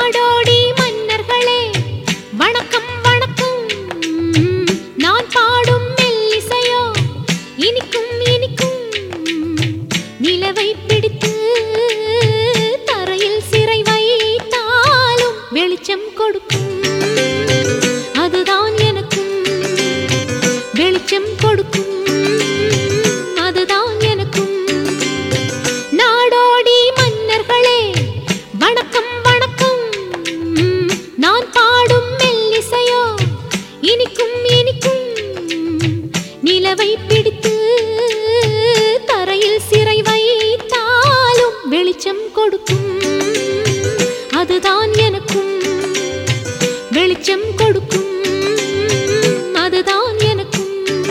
நாடோடி மன்னர்களே வணக்கம் வணக்கம் நான் பாடும் மெல்லிசையோ இனிக்கும் இனிக்கும் நிலவை பிடித்து தரையில் சிறை வைத்தாலும் வெளிச்சம் கொடுக்கும் அதுதான் எனக்கும் வெளிச்சம் கொடுக்கும் அதுதான் எனக்கும் நாடோடி மன்னர்களே வணக்கம் வணக்கம் நான் பாடும் மெல்லிசையோ இனிக்கும் இனிக்கும் நிலவை பிடித்து தரையில் சிறை வைத்தாலும் வெளிச்சம் கொடுக்கும் அதுதான் எனக்கும் வெளிச்சம் கொடுக்கும் அதுதான் எனக்கும்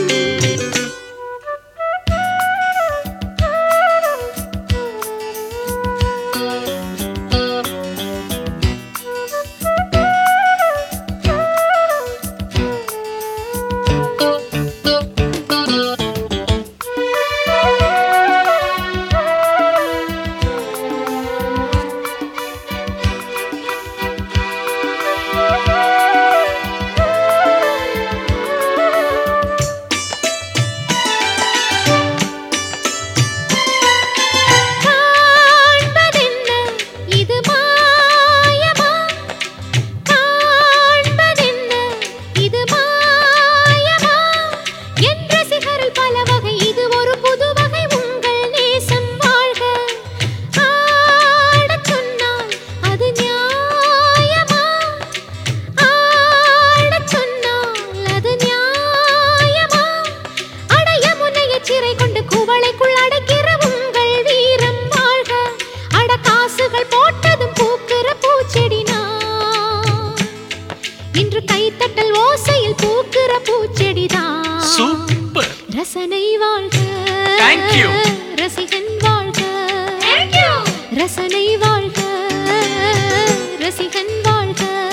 காண்பதென்ன இது மாயமா காண்பதென்ன இது மாயமா என் ரசிகரில் பல வகை இது ஒரு புது வகை உங்கள் நேசம் வாழ்க ஆடச் சொன்னால் அது நியாயமா ஆடச் சொன்னால் அது நியாயமா அடைய முனைய சிறை கொண்டு குவளைக்குள் அடைக்கிற உங்கள் வீரம் வாழ்க அட காசுகள் போட்டதும் பூக்கிற பூச்செடி நான் இன்று கைத்தட்டல் ஓசையில் பூக்கிற பூச்செடிதான் சூப்பர் ரசனை வாழ்க Thank you. ரசிகன் வாழ்க ரசனை வாழ்க ரசிகன் வாழ்க